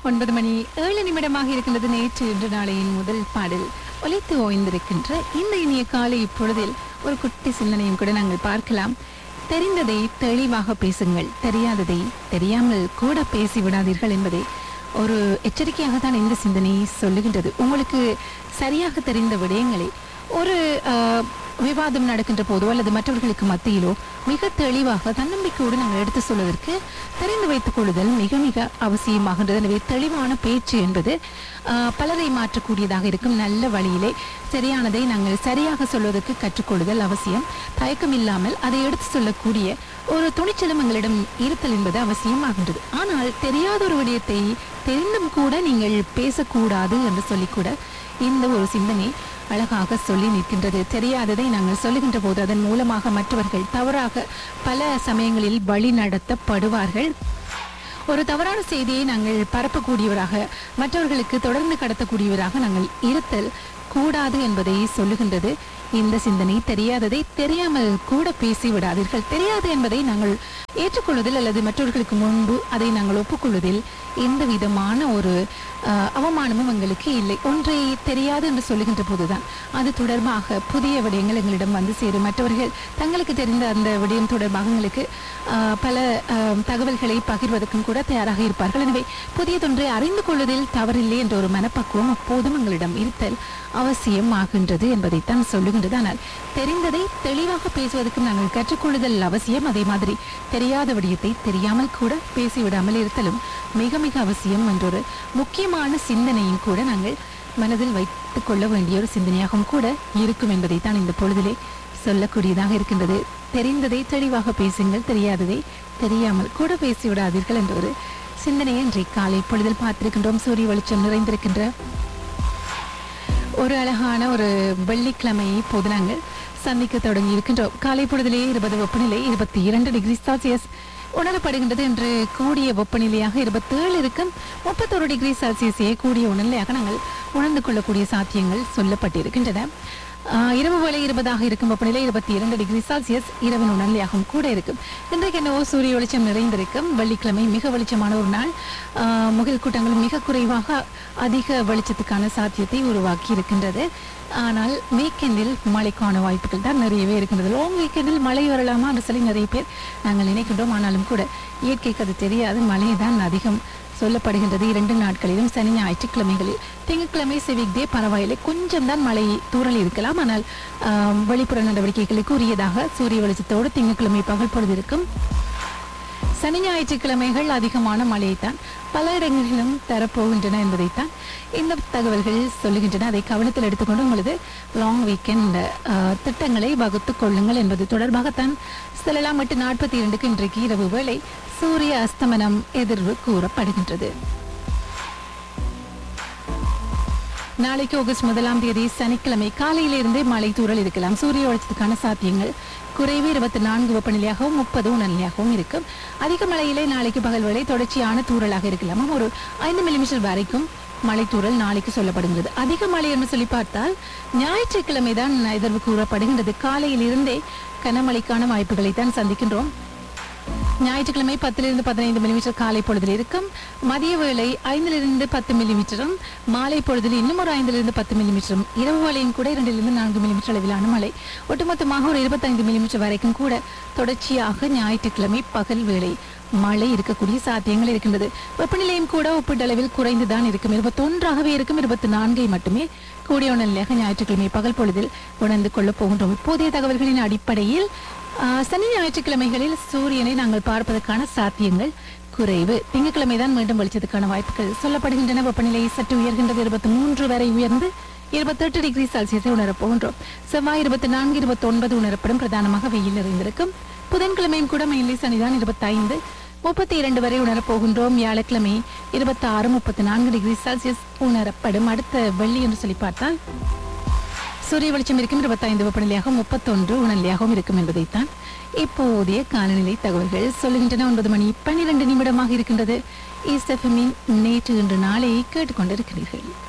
ஒன்பது மணி ஏழு நிமிடமாக இருக்கின்றது நேற்று இன்று நாளையின் முதல் பாடல் ஒலித்து ஓய்ந்திருக்கின்ற இந்த இனிய காலை இப்பொழுதில் ஒரு குட்டி சிந்தனையும் கூட நாங்கள் பார்க்கலாம் தெரிந்ததை தெளிவாக பேசுங்கள் தெரியாததை தெரியாமல் கூட பேசி விடாதீர்கள் என்பதை ஒரு எச்சரிக்கையாக தான் இந்த சிந்தனை சொல்லுகின்றது உங்களுக்கு சரியாக தெரிந்த விடயங்களை ஒரு ஆஹ், விவாதம் நடக்கின்ற போதோ அல்லது மற்றவர்களுக்கு மத்தியிலோ மிக தெளிவாக தன்னம்பிக்கையோடு நாங்கள் எடுத்து சொல்வதற்கு தெரிந்து வைத்துக் கொள்ளுதல் மிக மிக அவசியமாகின்றது எனவே தெளிவான பேச்சு என்பது ஆஹ், பலரை மாற்றக்கூடியதாக இருக்கும் நல்ல வழியிலே சரியானதை நாங்கள் சரியாக சொல்வதற்கு கற்றுக்கொள்ளுதல் அவசியம் தயக்கம் இல்லாமல் அதை எடுத்து சொல்லக்கூடிய ஒரு துணிச்சலும் எங்களிடம் இருத்தல் என்பது அவசியமாகின்றது ஆனால் தெரியாத ஒரு விடயத்தை தெரிந்தும் கூட நீங்கள் பேசக்கூடாது என்று சொல்லிக்கூட இந்த ஒரு சிந்தனை அழகாக சொல்லி நிற்கின்றது தெரியாததை நாங்கள் சொல்லுகின்ற போது அதன் மூலமாக மற்றவர்கள் தவறாக பல சமயங்களில் வழி நடத்தப்படுவார்கள் ஒரு தவறான செய்தியை நாங்கள் பரப்பக்கூடியவராக மற்றவர்களுக்கு தொடர்ந்து கடத்தக்கூடியவராக நாங்கள் இருத்தல் கூடாது என்பதை சொல்லுகின்றது இந்த சிந்தனை தெரியாததை தெரியாமல் கூட பேசி விடாதீர்கள் தெரியாது என்பதை நாங்கள் ஏற்றுக்கொள்வதில் அல்லது மற்றவர்களுக்கு முன்பு அதை நாங்கள் ஒப்புக்கொள்வதில் எந்த விதமான ஒரு அஹ், அவமானமும் எங்களுக்கு இல்லை ஒன்றை தெரியாது என்று சொல்லுகின்ற போதுதான் அது தொடர்பாக புதிய விடயங்கள் எங்களிடம் வந்து சேரும் மற்றவர்கள் தங்களுக்கு தெரிந்த அந்த விடயம் தொடர்பாக எங்களுக்கு அஹ், பல அஹ், தகவல்களை பகிர்வதற்கும் கூட தயாராக இருப்பார்கள் எனவே புதியதொன்றை அறிந்து கொள்வதில் தவறில்லை என்ற ஒரு மனப்பக்குவம் அப்போதும் எங்களிடம் இருத்தல் அவசியம் ஆகின்றது என்பதைத்தான் சொல்லுகின்றது ஆனால் தெரிந்ததை தெளிவாக பேசுவதற்கு நாங்கள் கற்றுக்கொள்ளுதல் அவசியம் அதே மாதிரி தெரியாத விடயத்தை தெரியாமல் கூட பேசிவிடாமல் இருத்தலும் மிக மிக அவசியம் என்றொரு முக்கியமான சிந்தனையும் கூட நாங்கள் மனதில் வைத்துக் கொள்ள வேண்டிய ஒரு சிந்தனையாகவும் கூட இருக்கும் என்பதைத்தான் இந்த பொழுதிலே சொல்லக்கூடியதாக இருக்கின்றது தெரிந்ததை தெளிவாக பேசுங்கள் தெரியாததை தெரியாமல் கூட பேசிவிடாதீர்கள் என்ற ஒரு சிந்தனையை இன்றைய காலை பொழுதில் பார்த்திருக்கின்றோம் சூரிய வெளிச்சம் நிறைந்திருக்கின்ற ஒரு அழகான ஒரு வெள்ளிக்கிழமை இப்போது நாங்கள் சந்திக்க தொடங்கி இருக்கின்றோம் காலை பொழுதிலே இருபது வெப்பநிலை இருபத்தி இரண்டு டிகிரி செல்சியஸ் உணரப்படுகின்றது என்று கூடிய வெப்பநிலையாக இருபத்தேழு இருக்கும் முப்பத்தொரு டிகிரி செல்சியஸே கூடிய உணர்நிலையாக நாங்கள் உணர்ந்து கொள்ளக்கூடிய சாத்தியங்கள் சொல்லப்பட்டிருக்கின்றன ஆஹ், இரவு வேளை இருபதாக இருக்கும் வெப்பநிலை இருபத்தி இரண்டு டிகிரி செல்சியஸ் இரவின் உணர்நிலையாகவும் கூட இருக்கும் இன்றைக்கு என்னவோ சூரிய வெளிச்சம் நிறைந்திருக்கும் வெள்ளிக்கிழமை மிக வெளிச்சமான ஒரு நாள் ஆஹ், முகில் கூட்டங்கள் மிக குறைவாக அதிக வெளிச்சத்துக்கான சாத்தியத்தை உருவாக்கி இருக்கின்றது ஆனால் வீக்கெண்டில் மழைக்கான வாய்ப்புகள் தான் நிறையவே இருக்கின்றது லாங் வீக்கெண்டில் மழை வரலாமா என்று சொல்லி நிறைய பேர் நாங்கள் நினைக்கின்றோம் ஆனாலும் கூட இயற்கைக்கு அது தெரியாது மழை தான் அதிகம் சொல்லப்படுகின்றது இரண்டு நாட்களிலும் சனி ஞாயிற்றுக்கிழமைகளில் திங்கட்கிழமை சிவிக் டே பரவாயில்லை கொஞ்சம் தான் மழை தூறல் இருக்கலாம் ஆனால் ஆம், வெளிப்புற நடவடிக்கைகளுக்கு உரியதாக சூரிய வெளிச்சத்தோடு திங்கட்கிழமை பகல் பொழுது இருக்கும் சனி ஞாயிற்றுக்கிழமைகள் அதிகமான மழையைத்தான் பல இடங்களிலும் தரப்போகின்றன என்பதைத்தான் இந்த தகவல்கள் சொல்லுகின்றன அதை கவனத்தில் எடுத்துக்கொண்டு உங்களது லாங் வீக்கெண்ட் திட்டங்களை வகுத்துக் கொள்ளுங்கள் என்பது தொடர்பாகத்தான் செல்லலாம் எட்டு நாற்பத்தி இரண்டுக்கு இன்றைக்கு இரவு வேளை சூரிய அஸ்தமனம் எதிர்வு கூறப்படுகின்றது நாளைக்கு ஆகஸ்ட் முதலாம் தேதி சனிக்கிழமை காலையிலிருந்தே மழை தூறல் இருக்கலாம் சூரிய வெளிச்சத்துக்கான சாத்தியங்கள் குறைவு இருபத்தி நான்கு வெப்பநிலையாகவும் முப்பது உணர்நிலையாகவும் இருக்கும் அதிக மழையிலே நாளைக்கு பகல் வேளை தொடர்ச்சியான தூறலாக இருக்கலாம் ஒரு ஐந்து மில்லிமீட்டர் வரைக்கும் மழை தூறல் நாளைக்கு சொல்லப்படுகிறது அதிக மழை என்று சொல்லி பார்த்தால் ஞாயிற்றுக்கிழமை தான் எதிர்வு கூறப்படுகின்றது காலையிலிருந்தே கனமழைக்கான வாய்ப்புகளை தான் சந்திக்கின்றோம் ஞாயிற்றுக்கிழமை பத்திலிருந்து பதினைந்து மில்லிமீட்டர் காலை பொழுதில் இருக்கும் மதிய வேளை ஐந்திலிருந்து பத்து மில்லிமீட்டரும் மாலை பொழுதில் இன்னும் ஒரு ஐந்திலிருந்து பத்து மில்லிமீட்டரும் இரவு வேளையும் கூட இரண்டிலிருந்து நான்கு மில்லிமீட்டர் அளவிலான மழை ஒட்டுமொத்தமாக ஒரு இருபத்தைந்து மில்லிமீட்டர் வரைக்கும் கூட தொடர்ச்சியாக ஞாயிற்றுக்கிழமை பகல் வேளை மழை இருக்கக்கூடிய சாத்தியங்கள் இருக்கின்றது வெப்பநிலையும் கூட ஒப்பீட்டளவில் குறைந்துதான் இருக்கும் இருபத்தொன்றாகவே இருக்கும் இருபத்தி நான்கை மட்டுமே கூடிய நிலையாக ஞாயிற்றுக்கிழமை பகல் பொழுதில் உணர்ந்து கொள்ளப் போகின்றோம் இப்போதைய தகவல்களின் அடிப்படையில் ஆஹ், சனி ஞாயிற்றுக்கிழமைகளில் சூரியனை நாங்கள் பார்ப்பதற்கான சாத்தியங்கள் குறைவு திங்கட்கிழமை தான் மீண்டும் வெளிச்சத்துக்கான வாய்ப்புகள் சொல்லப்படுகின்றன வெப்பநிலை சற்று உயர்கின்றது இருபத்தி மூன்று வரை உயர்ந்து இருபத்தெட்டு டிகிரி செல்சியஸை உணரப் போகின்றோம் செவ்வாய் இருபத்தி நான்கு இருபத்தி ஒன்பது உணரப்படும் பிரதானமாக வெயில் நிறைந்திருக்கும் புதன்கிழமையும் கூட மெயின்லி சனிதான் இருபத்தைந்து முப்பத்தி இரண்டு வரை உணரப் போகின்றோம் வியாழக்கிழமை இருபத்தி ஆறு முப்பத்தி நான்கு டிகிரி செல்சியஸ் உணரப்படும் அடுத்த வெள்ளி என்று சொல்லி பார்த்தால் சூரிய வெளிச்சம் இருக்கும் இருபத்தைந்து வெப்பநிலையாகவும் முப்பத்தொன்று உணர்நிலையாகவும் இருக்கும் என்பதைத்தான் இப்போதைய காலநிலை தகவல்கள் சொல்லுகின்றன ஒன்பது மணி பன்னிரண்டு நிமிடமாக இருக்கின்றது ஈஸ்ட் எஃப்எம்மின் நேற்று இன்று நாளை கேட்டுக்கொண்டிருக்கிறீர்கள்